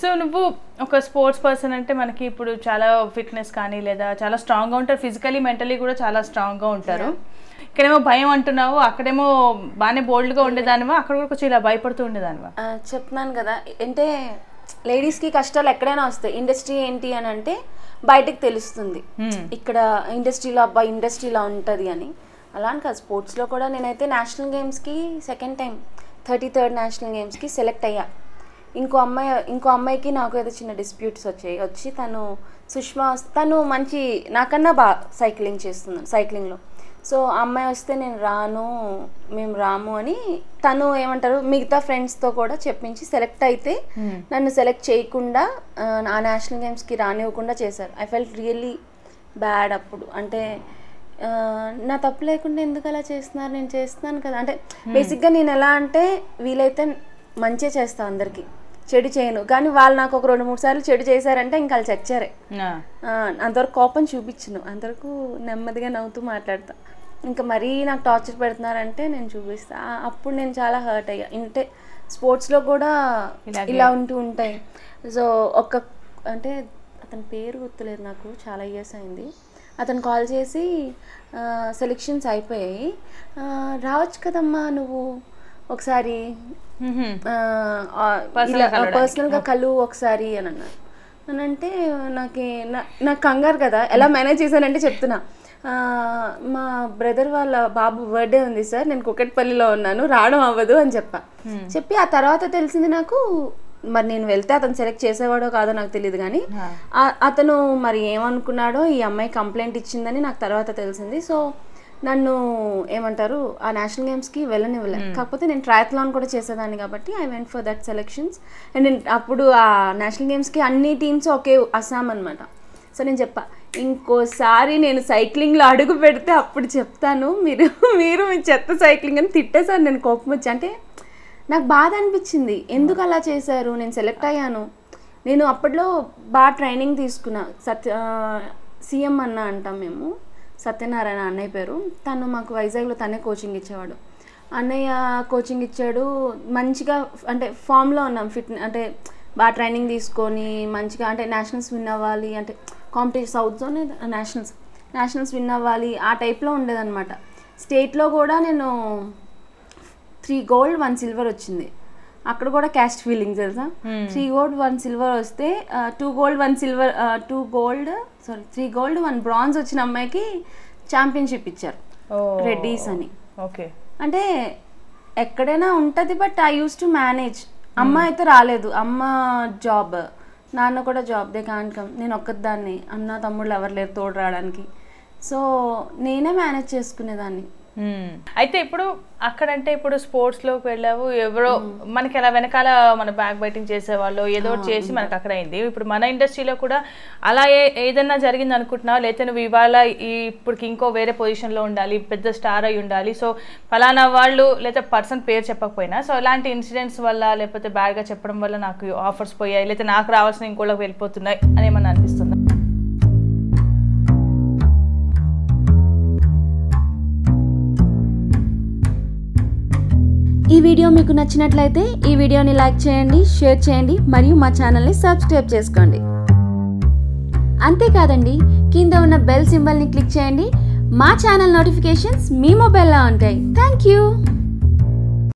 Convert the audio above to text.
So నువ్వు ఒక sports person అంటే మనకి ఇప్పుడు చాలా ఫిట్నెస్ కానీ లేదా చాలా స్ట్రాంగ్గా ఉంటారు ఫిజికలీ మెంటలీ కూడా చాలా స్ట్రాంగ్గా ఉంటారు ఇక్కడేమో భయం అంటున్నావు అక్కడేమో బాగానే బోల్డ్గా ఉండేదానివా అక్కడ కూడా కొంచెం ఇలా భయపడుతూ ఉండేదానివా ఆ, చెప్తున్నాను కదా అంటే లేడీస్కి కష్టాలు ఎక్కడైనా వస్తాయి ఇండస్ట్రీ ఏంటి అని అంటే బయటకు తెలుస్తుంది Hmm. ఇక్కడ ఇండస్ట్రీలో అబ్బా ఇండస్ట్రీలో ఉంటుంది అని అలా అని కాదు స్పోర్ట్స్లో కూడా నేనైతే నేషనల్ గేమ్స్కి second time thirty third national గేమ్స్కి సెలెక్ట్ అయ్యా ఇంకో అమ్మాయి ఇంకో అమ్మాయికి నాకు ఏదో చిన్న డిస్ప్యూట్స్ వచ్చాయి వచ్చి తను సుష్మా వస్- తను మంచి నాకన్నా బాగా సైక్లింగ్ చేస్తున్నాను సైక్లింగ్లో సో ఆ అమ్మాయి వస్తే నేను రాను మేము రాము అని తను ఏమంటారు మిగతా ఫ్రెండ్స్తో కూడా చెప్పించి సెలెక్ట్ అయితే నన్ను సెలెక్ట్ చేయకుండా ఆ, ఆ నేషనల్ గేమ్స్కి రానివ్వకుండా చేశారు ఐ ఫెల్ట్ రియల్లీ బ్యాడ్ అప్పుడు అంటే ఆ, నా తప్పు లేకుండా ఎందుకు అలా చేస్తున్నారు నేను చేస్తున్నాను కదా అంటే బేసిక్గా నేను ఎలా అంటే వీలైతే మంచిగా చేస్తాను అందరికీ చెడు చేయను కానీ వాళ్ళు నాకు ఒక రెండు మూడు సార్లు చెడు చేశారంటే ఇంకా వాళ్ళు చచ్చారే ఆ. ఆ, అంతవరకు కోపం చూపించను అంతవరకు నెమ్మదిగా నవ్వుతూ మాట్లాడతా ఇంకా మరీ నాకు టార్చర్ పెడుతున్నారంటే నేను చూపిస్తా ఆ, అప్పుడు నేను చాలా హర్ట్ అయ్యా అంటే స్పోర్ట్స్లో కూడా ఇలాగే. ఇలా ఉంటూ ఉంటాయి సో ఒక అంటే అతని పేరు గుర్తులేదు నాకు చాలా ఇయర్స్ అయింది అతను కాల్ చేసి సెలెక్షన్స్ అయిపోయాయి ఆ, రావచ్చు కదమ్మా నువ్వు ఒకసారి మ్హూ. ఇలా కలవడానికి. పర్సనల్గా కలు ఒకసారి అని అన్నారు అని అంటే నాకు నాకు కంగారు కదా ఎలా మేనేజ్ చేశానంటే చెప్తున్నా ఆ, మా బ్రదర్ వాళ్ళ బాబు బర్త్డే ఉంది సార్ నేను కుకట్పల్లిలో ఉన్నాను రావడం అవ్వదు అని చెప్పా చెప్పి ఆ తర్వాత తెలిసింది నాకు మరి నేను వెళ్తే అతను సెలెక్ట్ చేసేవాడో కాదో నాకు తెలియదు కానీ ఆ. ఆ- అతను మరి ఏమనుకున్నాడో ఈ అమ్మాయి కంప్లైంట్ ఇచ్చిందని నాకు తర్వాత తెలిసింది సో నన్ను ఏమంటారు ఆ నేషనల్ గేమ్స్కి వెళ్ళనివ్వలే కాకపోతే నేను ట్రయత్లాన్ కూడా చేసేదాన్ని కాబట్టి I went for that selections and నేను అప్పుడు ఆ నేషనల్ గేమ్స్కి అన్ని టీమ్స్ ఒకే అస్సాం అనమాట సో నేను చెప్పా ఇంకోసారి నేను సైక్లింగ్లో అడుగు పెడితే అప్పుడు చెప్తాను మీరు మీరు మీ చెత్త సైక్లింగ్ అని తిట్టేసాను నేను కోపం వచ్చి అంటే నాకు బాధ అనిపించింది ఎందుకు అలా చేశారు నేను సెలెక్ట్ అయ్యాను నేను అప్పట్లో బాగా ట్రైనింగ్ తీసుకున్నా సత్య సీఎం అన్న అంటాం మేము సత్యనారాయణ అన్నయ్య పేరు తను మాకు వైజాగ్లో తనే కోచింగ్ ఇచ్చేవాడు అన్నయ్య కోచింగ్ ఇచ్చాడు మంచిగా అంటే ఫామ్లో ఉన్నాం ఫిట్ అంటే బాగా ట్రైనింగ్ తీసుకొని మంచిగా అంటే నేషనల్స్ విన్ అవ్వాలి అంటే competition south zone nationals nationals win అవ్వాలి ఆ టైప్లో ఉండేదన్నమాట స్టేట్లో కూడా నేను త్రీ గోల్డ్ వన్ సిల్వర్ వచ్చింది అక్కడ కూడా క్యాస్ట్ ఫీలింగ్ తెలుసా త్రీ గోల్డ్ వన్ సిల్వర్ వస్తే two gold one silver two gold sorry three gold one bronze వచ్చిన అమ్మాయికి ఛాంపియన్షిప్ ఇచ్చారు ఓ. రెడ్డీస్ అని ఓకే అంటే ఎక్కడైనా ఉంటుంది but I use to manage అమ్మ అయితే రాలేదు అమ్మ జాబ్ నాన్న కూడా జాబ్ దే కాంట్ కమ్ నేను ఒక్కదాన్ని అన్న తమ్ముళ్ళు ఎవరు లేరు తోడు రావడానికి సో నేనే మేనేజ్ చేసుకునేదాన్ని మ్మ్. అయితే ఇప్పుడు అక్కడంటే ఇప్పుడు స్పోర్ట్స్ లోకి వెళ్ళావు ఎవరో మనకి అలా వెనకాల మన బ్యాక్ బైటింగ్ చేసేవాళ్ళు ఏదో ఒకటి చేసి మనకి అక్కడ అయింది ఇప్పుడు మన ఇండస్ట్రీలో కూడా అలా ఏ- ఏదైనా జరిగింది అనుకుంటున్నావు లేకపోతే నువ్వు ఇవాళ ఈ ఇప్పటికి ఇంకో వేరే పొజిషన్లో ఉండాలి పెద్ద స్టార్ అయి ఉండాలి సో ఫలానా వాళ్ళు లేదా పర్సన్ పేరు చెప్పకపోయినా సో ఇలాంటి ఇన్సిడెంట్స్ వల్ల లేకపోతే బ్యాడ్గా చెప్పడం వల్ల నాకు ఆఫర్స్ పోయాయి లేకపోతే నాకు రావాల్సిన ఇంకోళ్ళకి వెళ్ళిపోతున్నాయి అని ఏమన్నా అనిపిస్తుందా ఈ వీడియో మీకు నచ్చినట్లయితే ఈ వీడియోని లైక్ చేయండి షేర్ చేయండి మరియు మా ఛానల్ని సబ్స్క్రైబ్ చేసుకోండి అంతేకాదండి కింద ఉన్న బెల్ సింబల్ని క్లిక్ చేయండి మా ఛానల్ నోటిఫికేషన్స్ మీ మొబైల్లో ఉంటాయి థ్యాంక్ యూ